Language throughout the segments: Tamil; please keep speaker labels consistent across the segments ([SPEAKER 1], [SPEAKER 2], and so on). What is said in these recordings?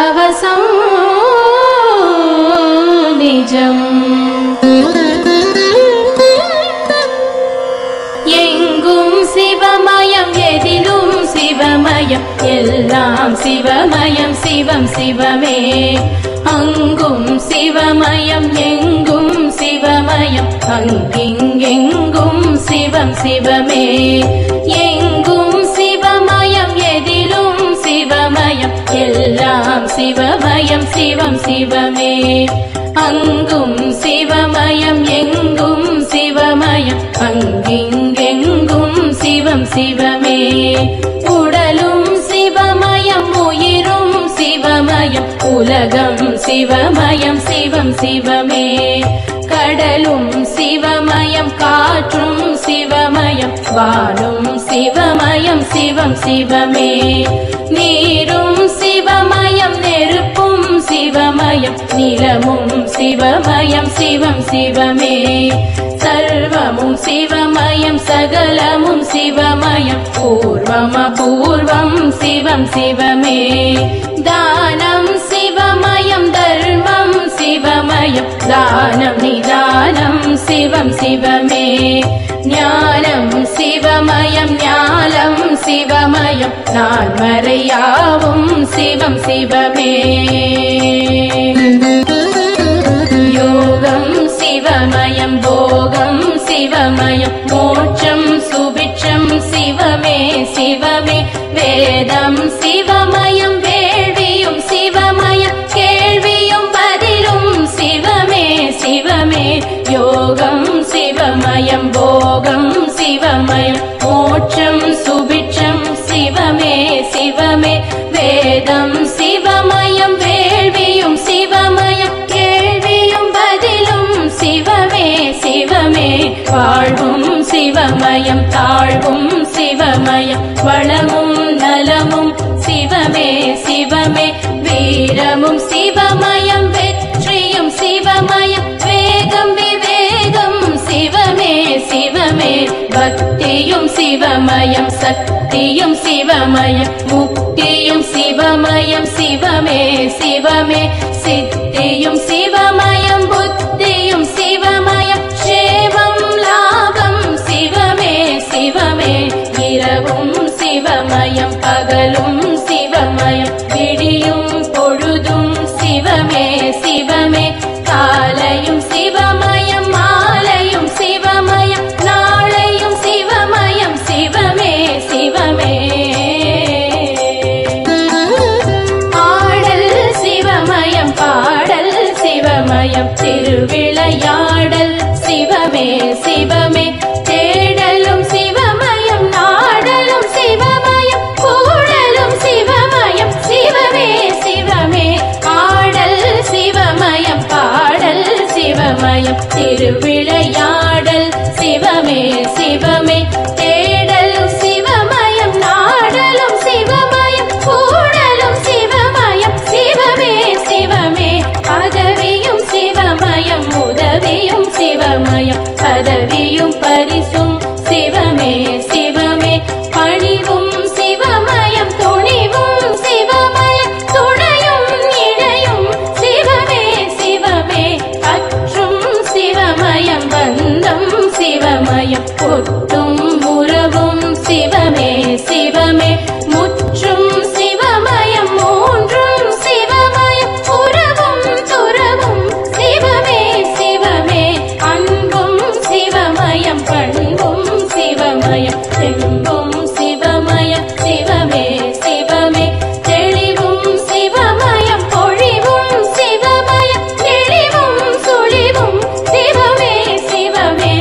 [SPEAKER 1] கவசம் நிஜம் எங்கும் சிவமயம் எதிலும் சிவமயம் எல்லாம் சிவமயம் சிவம் சிவமே அங்கும் சிவமயம் எங்கும் சிவமயம் அங்கிங்கெங்கும் சிவம் சிவமே எங்கும் சிவமயம் எதிலும் சிவமயம் எல்லாம் சிவமயம் சிவம் சிவமே அங்கும் சிவமயம் எங்கும் சிவமயம் அங்கிங்கெங்கும் சிவம் சிவமே உடலும் சிவமயம் உயிரும் சிவமயம் உலகம் சிவமயம் சிவம் சிவமே கடலும் சிவமயம் காற்றும் சிவமயம் வானும் சிவமயம் சிவம் சிவமே நீரும் சிவமயம் நெருப்பும் சிவமயம் நிலமும் சிவமயம் சிவம் சிவமே சர்வமும் சிவமயம் சகலமும் சிவமயம் பூர்வம பூர்வம் சிவம் சிவமே தானம் சிவமயம் தர்மம் சிவமயம் தானம் நிதானம் சிவம் சிவமே ஞானம் சிவமயம் ஞானம் சிவமயம் நான் மறையாவும் சிவம் சிவமே யோகம் சிவமயம் போகம் சிவமயம் மோட்சம் சுபிட்சம் சிவமே சிவமே வேதம் சிவமயம் வேள்வியும் சிவமயம் கேள்வியும் பதிலும் சிவமே சிவமே யோகம் சிவமயம் போகம் சிவமயம் மோட்சம் சுபிட்சம் சிவமே சிவமே வேதம் சிவமயம் வேள்வியும் சிவமயம் கேள்வியும் பதிலும் சிவமே சிவமே வாழ்வும் சிவமயம் தாழ்வும் சிவமயம் வளமும் நலமும் சிவமே சிவமே வீரமும் சிவமயம் வெற்றியும் சிவமயம் வேகம் விவேகம் சிவமே சிவமே பக்தியும் சிவமயம் சக்தியும் சிவமயம் முக்தியும் சிவமயம் சிவமே சிவமே சித்தியும் சிவமயம் புத்தியும் சிவமயம் சேவம் லாபம் சிவமே சிவமே இரவும் சிவமயம் பகலும் சிவமயம் விடியும் பொழுதும் சிவமே சிவமே காலையும் சிவமயம் மாலையும் சிவமயம் நாளையும் சிவமயம் சிவமே சிவமே ஆடல் சிவமயம் பாடல் சிவமயம் திருவிளையாடல் சிவமே சிவமே தேடலும் சிவமயம் நாடலும் சிவமயம் கூடலும் சிவமயம் சிவமே சிவமே ஆடல் சிவமயம் பாடல் சிவமயம் திருவிளையாடல் சிவமே சிவமே தேடலும் சிவமயம் நாடலும் சிவமயம் கூடலும் சிவமயம் சிவமே சிவமே பதவியும் சிவமயம் உதவியும் சிவமயம் பதவியும் பரிசும் சிவமே சிவமே பணிவும் சிவமயம் துணிவும் சிவமயம் துணையும் இணையும் சிவமே சிவமே பற்றும் சிவமயம் பந்தம் சிவமயம் கொட்டும் உறவும் சிவமே சிவமே முற்றும் சிவமயம் மூன்றும் சிவமயம் உறவும் துறவும் சிவமே சிவமே அன்பும் சிவமயம் பண்பும் சிவமயம் தெம்பும் சிவமயம் சிவமே சிவமே தெளிவும் சிவமயம் பொழிவும் சிவமயம் தெளிவும் சுழிவும் சிவமே சிவமே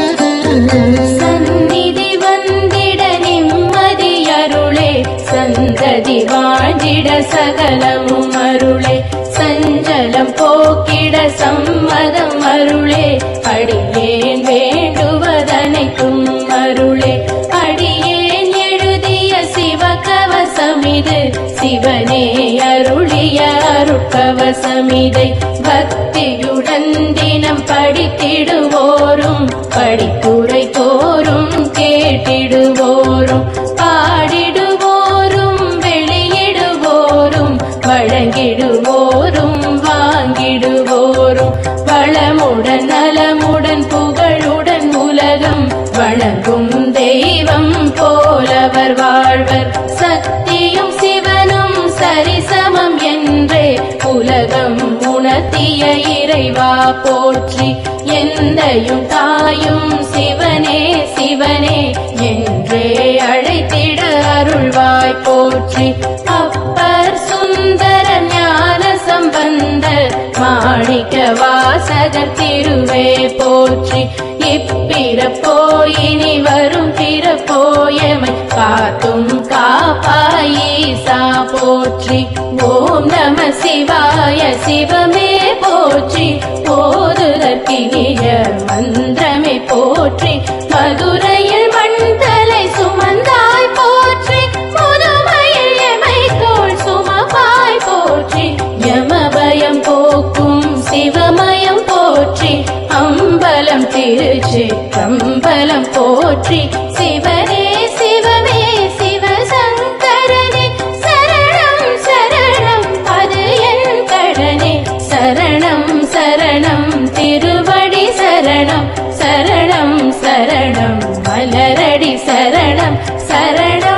[SPEAKER 1] சந்நிதி வந்திட நிம்மதி அருளே சந்ததி வாழ்ந்திட சகலமும் அருளே சஞ்சலம் போக்கிட சம்மதம் அருளே அடியேன் வேண்டுவதனைக்கும் அருளே அடியேன் எழுதிய சிவகவசமிது சிவனே அருளிய அருட்கவசமிதை பக்தியுடன் தினம் படித்திடுவோரும் படித்துரை தோறும் கேட்டிடுவோரும் பாடிடுவோரும் வெளியிடுவோரும் வழங்கிடுவோரும் வந்திடுவோரும் வாங்கிடுவோரும் வளமுடன் நலமுடன் புகழுடன் உலகம் வணங்கும் தெய்வம் போலவர் வாழ்வர் சக்தியும் சிவனும் சரிசமம் என்றே உலகம் உணர்த்திய இறைவா போற்றி எந்தையும் தாயும் சிவனே சிவனே என்றே அழைத்திட அருள்வாய் போற்றி அப்பர் சுந்தர ஞான சம்பந்தர் மாணிக்க வாசகர் திருவே போற்றி இப்பிறப்போ இனி வரும் பிறப்போயமை காத்தும் காப்பாயீசா போற்றி ஓம் நம சிவாய சிவமே போற்றி போதுதற்கினிய மந்திரமே போற்றி மதுரையில் மண்தலை சுமந்தாய் போற்றி முதுமையில் எமை தோள் சுமப்பாய் போற்றி யமபயம் போக்கும் சிவமயம் போற்றி அம்பலம் திருச்சி கம்பலம் போற்றி சிவனே சிவமே சிவசங்கரனே சரணம் சரணம் அது என் கடனே சரணம் சரணம் திருவடி சரணம் சரணம் சரணம் மலரடி சரணம் சரணம்